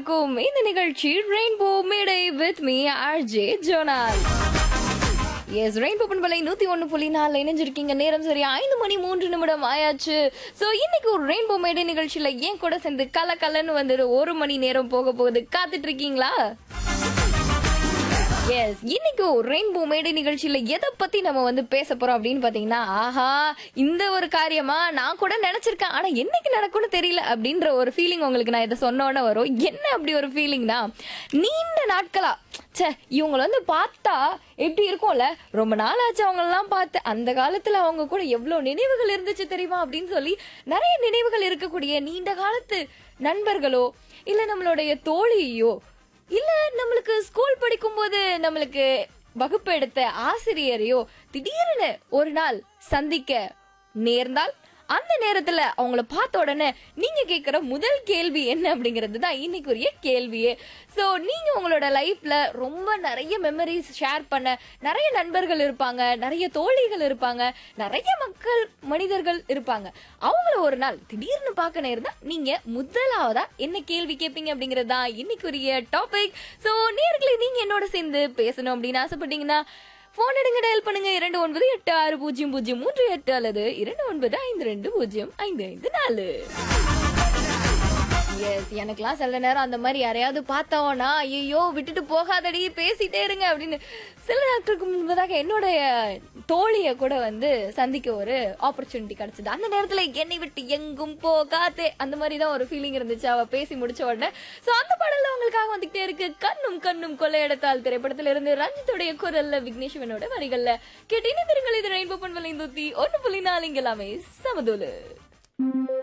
இருக்கும் இந்த நிகழ்ச்சி ரெயின்போ மேடை வித் மீ ஆர்ஜே ஜோனால் எஸ் ரெயின்போ பண்பலை நூத்தி ஒண்ணு புள்ளி நாலு இணைஞ்சிருக்கீங்க நேரம் சரி ஐந்து மணி மூன்று நிமிடம் ஆயாச்சு சோ இன்னைக்கு ஒரு ரெயின்போ மேடை நிகழ்ச்சியில ஏன் கூட சேர்ந்து கல கலன்னு வந்துட்டு ஒரு மணி நேரம் போக போகுது காத்துட்டு இருக்கீங்களா எஸ் இன்னைக்கு ரெயின்போ மேடை நிகழ்ச்சியில எதை பத்தி நம்ம வந்து பேச போறோம் அப்படின்னு பாத்தீங்கன்னா ஆஹா இந்த ஒரு காரியமா நான் கூட நினைச்சிருக்கேன் ஆனா என்னைக்கு நடக்கும்னு தெரியல அப்படின்ற ஒரு ஃபீலிங் உங்களுக்கு நான் இதை சொன்னோன்னே வரும் என்ன அப்படி ஒரு ஃபீலிங்னா நீண்ட நாட்களா ச்சே இவங்கள வந்து பார்த்தா எப்படி இருக்கும்ல ரொம்ப நாள் ஆச்சு அவங்களெல்லாம் பார்த்து அந்த காலத்துல அவங்க கூட எவ்வளவு நினைவுகள் இருந்துச்சு தெரியுமா அப்படின்னு சொல்லி நிறைய நினைவுகள் இருக்கக்கூடிய நீண்ட காலத்து நண்பர்களோ இல்ல நம்மளுடைய தோழியோ இல்ல நம்மளுக்கு ஸ்கூல் படிக்கும்போது நம்மளுக்கு வகுப்பு எடுத்த ஆசிரியரையோ திடீர்னு ஒரு நாள் சந்திக்க நேர்ந்தால் அந்த நேரத்துல அவங்கள பார்த்த உடனே நீங்க கேக்குற முதல் கேள்வி என்ன அப்படிங்கிறது தான் இன்னைக்குரிய கேள்வியே சோ நீங்க உங்களோட லைஃப்ல ரொம்ப நிறைய மெமரிஸ் ஷேர் பண்ண நிறைய நண்பர்கள் இருப்பாங்க நிறைய தோழிகள் இருப்பாங்க நிறைய மக்கள் மனிதர்கள் இருப்பாங்க அவங்கள ஒரு நாள் திடீர்னு பார்க்க நேர்ந்தா நீங்க முதலாவதா என்ன கேள்வி கேட்பீங்க அப்படிங்கிறது தான் இன்னைக்குரிய டாபிக் சோ நேர்களை நீங்க என்னோட சேர்ந்து பேசணும் அப்படின்னு ஆசைப்பட்டீங்கன்னா போன் எடுங்க டயல் பண்ணுங்க இரண்டு ஒன்பது எட்டு ஆறு பூஜ்ஜியம் பூஜ்ஜியம் மூன்று எட்டு அல்லது இரண்டு ஒன்பது ஐந்து ரெண்டு பூஜ்ஜியம் ஐந்து ஐந்து நாலு எஸ் எனக்குலாம் சில நேரம் அந்த மாதிரி யாரையாவது பார்த்தோம்னா ஐயோ விட்டுட்டு போகாதடி பேசிட்டே இருங்க அப்படின்னு சில நாட்களுக்கு முன்பதாக என்னுடைய தோழிய கூட வந்து சந்திக்க ஒரு ஆப்பர்ச்சுனிட்டி கிடைச்சது அந்த நேரத்துல என்னை விட்டு எங்கும் போகாதே அந்த மாதிரி தான் ஒரு ஃபீலிங் இருந்துச்சு அவ பேசி முடிச்ச உடனே சோ அந்த பாடல்ல உங்களுக்காக வந்துகிட்டே இருக்கு கண்ணும் கண்ணும் கொள்ளையடத்தால் திரைப்படத்துல இருந்து ரஞ்சித்துடைய குரல்ல விக்னேஷ்வனோட வரிகள்ல கேட்டு இணைந்திருங்கள் இது ரெயின்போ பண்பலை நூத்தி ஒன்னு புள்ளி நாலு இங்க எல்லாமே சமதூலு